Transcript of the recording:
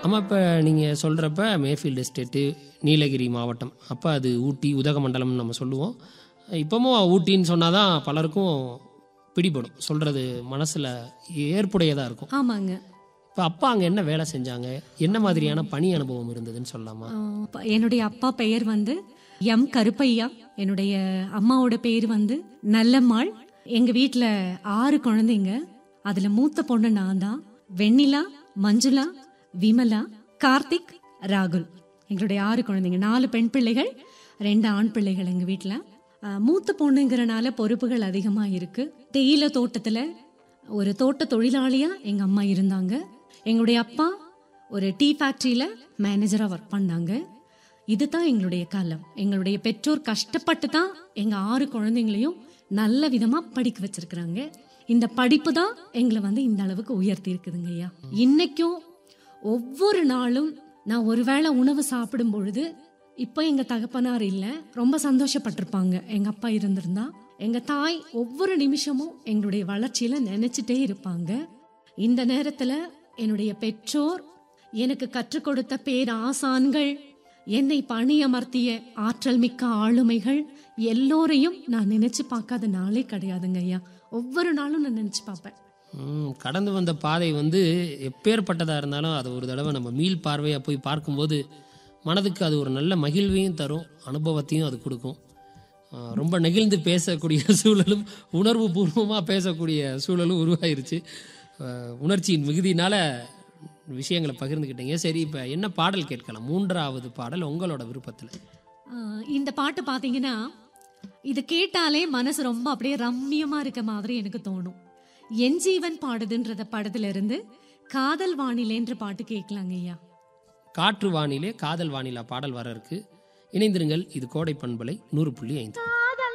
ஆமாம் இப்போ நீங்கள் சொல்கிறப்ப மேஃபீல்டு எஸ்டேட்டு நீலகிரி மாவட்டம் அப்போ அது ஊட்டி உதகமண்டலம்னு நம்ம சொல்லுவோம் இப்போவும் ஊட்டின்னு சொன்னால் தான் பலருக்கும் பிடிபடும் சொல்கிறது மனசில் ஏற்புடையதாக இருக்கும் ஆமாங்க இப்போ அப்பா அங்கே என்ன வேலை செஞ்சாங்க என்ன மாதிரியான பணி அனுபவம் இருந்ததுன்னு சொல்லலாமா ஆஹ் ப- என்னுடைய அப்பா பெயர் வந்து எம் கருப்பையா என்னுடைய அம்மாவோட பேர் வந்து நல்லம்மாள் எங்க வீட்ல ஆறு குழந்தைங்க அதுல மூத்த பொண்ணு நான் தான் வெண்ணிலா மஞ்சுளா விமலா கார்த்திக் ராகுல் எங்களுடைய ஆறு குழந்தைங்க நாலு பெண் பிள்ளைகள் ரெண்டு ஆண் பிள்ளைகள் எங்க வீட்ல ஆஹ் மூத்த பொண்ணுங்கிறனால பொறுப்புகள் அதிகமா இருக்கு தேயிலை தோட்டத்துல ஒரு தோட்ட தொழிலாளியா எங்க அம்மா இருந்தாங்க எங்களுடைய அப்பா ஒரு டீ ஃபேக்டரியில மேனேஜரா ஒர்க் பண்ணாங்க இதுதான் எங்களுடைய காலம் எங்களுடைய பெற்றோர் கஷ்டப்பட்டு தான் எங்க ஆறு குழந்தைங்களையும் நல்ல விதமா படிக்க வச்சிருக்கிறாங்க இந்த படிப்பு தான் எங்களை வந்து இந்த அளவுக்கு உயர்த்தி இருக்குதுங்க ஐயா இன்னைக்கும் ஒவ்வொரு நாளும் நான் ஒருவேளை உணவு சாப்பிடும் பொழுது இப்போ எங்க தகப்பனார் இல்ல ரொம்ப சந்தோஷப்பட்டிருப்பாங்க எங்க அப்பா இருந்திருந்தா எங்க தாய் ஒவ்வொரு நிமிஷமும் எங்களுடைய வளர்ச்சியில நினைச்சிட்டே இருப்பாங்க இந்த நேரத்துல என்னுடைய பெற்றோர் எனக்கு கற்றுக் கொடுத்த பேர் ஆசான்கள் என்னை பணியமர்த்திய ஆற்றல் மிக்க ஆளுமைகள் எல்லோரையும் நான் நினைச்சு பார்க்காத நாளே கிடையாதுங்க ஐயா ஒவ்வொரு நாளும் நான் நினைச்சு பார்ப்பேன் ம், கடந்து வந்த பாதை வந்து எப்பேற்பட்டதாக இருந்தாலும் அதை ஒரு தடவை நம்ம மீள் பார்வையாக போய் பார்க்கும்போது மனதுக்கு அது ஒரு நல்ல மகிழ்வையும் தரும் அனுபவத்தையும் அது கொடுக்கும் ஆ, ரொம்ப நெகிழ்ந்து பேசக்கூடிய சூழலும் உணர்வு பூர்வமாக பேசக்கூடிய சூழலும் உருவாயிருச்சு ஆ, உணர்ச்சியின் மிகுதியினால விஷயங்களை பகிர்ந்துக்கிட்டீங்க சரி இப்போ என்ன பாடல் கேட்கலாம் மூன்றாவது பாடல் உங்களோட விருப்பத்தில் ஆஹ் இந்த பாட்டு பாத்தீங்கன்னா இது கேட்டாலே மனசு ரொம்ப அப்படியே ரம்மியமா இருக்க மாதிரி எனக்கு தோணும் என் ஜீவன் பாடுதுன்றத படத்துல இருந்து காதல் வானிலேன்ற பாட்டு கேட்கலாங்க ஐயா காற்று வானிலே காதல் வானிலா பாடல் வர இருக்கு இணைந்திருங்கள் இது கோடை பண்பலை நூறு புள்ளி ஐந்து